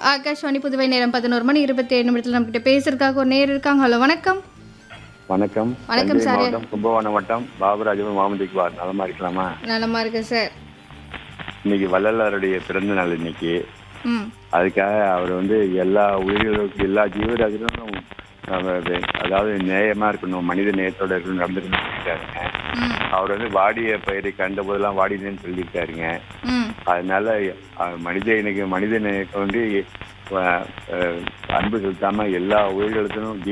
ஆகாஷ்வாணி புதுவை நேரம் பதினோரு மணி இருபத்தி ஏழு நிமிடத்தில் நம்மகிட்ட பேசுறதுக்காக ஒரு நேர் இருக்காங்க ஹலோ வணக்கம் வணக்கம் வணக்கம் தஞ்சை சார். மாவட்டம் கும்பகோணம் வட்டம் பாபுராஜபுரம் முகமது இக்பார் நலமா இருக்கலாமா நலமா இருக்கு சார் இன்னைக்கு வள்ளலாருடைய பிறந்த நாள் இன்னைக்கு ம் அதுக்காக அவர் வந்து எல்லா உயிர்களுக்கும் எல்லா ஜீவராசிகளும் நம்ம வே- அதாவது நேயமா இருக்கணும் மனித நேயத்தோட இருக்கணும் நடந்துக்கணும்னு சொல்லியிருக்காருங்க ம் அவர் வந்து வாடிய பயிரை கண்ட போதெல்லாம் வாடினேன்னு சொல்லியிருக்காருங்க ம் அதனால அஹ், மனித இனக்கு மனித நேயத்தை வந்து அஹ், அஹ், அன்பு செலுத்தாம எல்லா உயிர்களுக்கும்